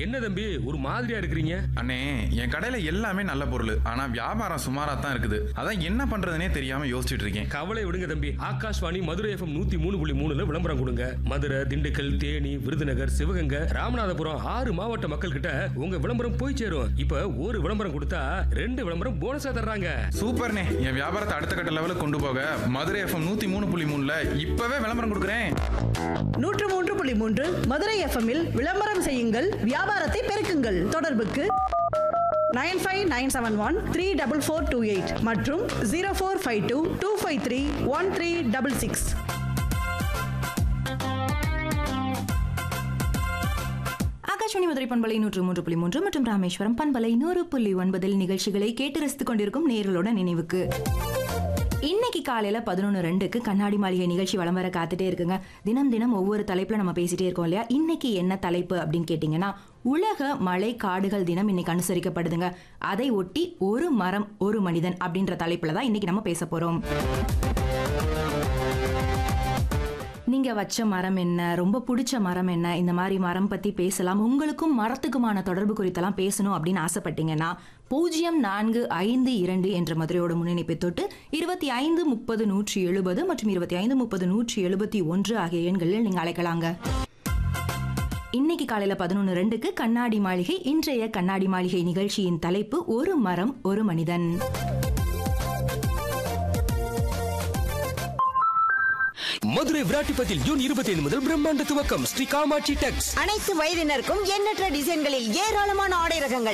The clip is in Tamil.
என்ன தம்பி ஒரு மாதிரியா இருக்கிறீங்க அண்ணே என் கடையில எல்லாமே நல்ல பொருள் ஆனா வியாபாரம் சுமாரா தான் இருக்குது அதான் என்ன பண்றதுனே தெரியாம யோசிச்சுட்டு இருக்கேன் கவலை விடுங்க தம்பி ஆகாஷ்வாணி மதுரை எஃப்எம் நூத்தி மூணு புள்ளி மூணுல விளம்பரம் கொடுங்க மதுரை திண்டுக்கல் தேனி விருதுநகர் சிவகங்கை ராமநாதபுரம் ஆறு மாவட்ட மக்கள் கிட்ட உங்க விளம்பரம் போய் சேரும் இப்ப ஒரு விளம்பரம் கொடுத்தா ரெண்டு விளம்பரம் போனஸா தர்றாங்க சூப்பர்ண்ணே என் வியாபாரத்தை அடுத்த கட்ட லெவலுக்கு கொண்டு போக மதுரை எஃப்எம் நூத்தி மூணு புள்ளி மூணுல இப்பவே விளம்பரம் கொடுக்குறேன் நூற்று மூன்று புள்ளி மூன்று மதுரை எஃப்எம்மில் விளம்பரம் செய்யுங்கள் வியாபாரத்தை பெருக்குங்கள் தொடர்புக்கு nine five nine seven one three double four two eight மற்றும் zero four five two two five three one three double six Akashvani Madurai பண்பலை நூற்று மூன்று புள்ளி மூன்று மற்றும் ராமேஸ்வரம் பண்பலை நூறு புள்ளி ஒன்பதில் நிகழ்ச்சிகளை கேட்டு ரசித்துக் கொண்டிருக்கும் நேர்களோட நினைவுக்கு இன்னைக்கு காலையில பதினொன்று ரெண்டுக்கு கண்ணாடி மாளிகை நிகழ்ச்சி வலம் வர காத்துட்டே இருக்குங்க தினம் தினம் ஒவ்வொரு தலைப்புல நம்ம பேசிட்டே இருக்கோம் இல்லையா இன்னைக்கு என்ன தலைப்பு அப்படின்னு கேட்டிங்கன்னா உலக மலை காடுகள் தினம் இன்னைக்கு அனுசரிக்கப்படுதுங்க அதை ஒட்டி ஒரு மரம் ஒரு மனிதன் அப்படின்ற தலைப்புல தான் இன்னைக்கு நம்ம பேச போறோம் நீங்க வச்ச மரம் என்ன ரொம்ப பிடிச்ச மரம் என்ன இந்த மாதிரி மரம் பத்தி பேசலாம் உங்களுக்கும் மரத்துக்குமான தொடர்பு குறித்தெல்லாம் பேசணும் அப்படின்னு ஆசைப்பட்டீங்கன்னா பூஜ்ஜியம் நான்கு ஐந்து இரண்டு என்ற மதுரையோட முன்னணிப்பை தொட்டு இருபத்தி ஐந்து முப்பது நூற்றி எழுபது மற்றும் இருபத்தி ஐந்து முப்பது நூற்றி எழுபத்தி ஒன்று ஆகிய எண்களில் நீங்க அழைக்கலாங்க இன்னைக்கு காலையில பதினொன்று ரெண்டுக்கு கண்ணாடி மாளிகை இன்றைய கண்ணாடி மாளிகை நிகழ்ச்சியின் தலைப்பு ஒரு மரம் ஒரு மனிதன் மதுரை விராட்டிப்பத்தில் ஜூன் இருபத்தி ஐந்து முதல் பிரம்மாண்ட துவக்கம் ஸ்ரீ காமாட்சி டெக்ஸ் அனைத்து வயதினருக்கும் எண்ணற்ற டிசைன்களில் ஏராளமான ஆடை ரகங்கள்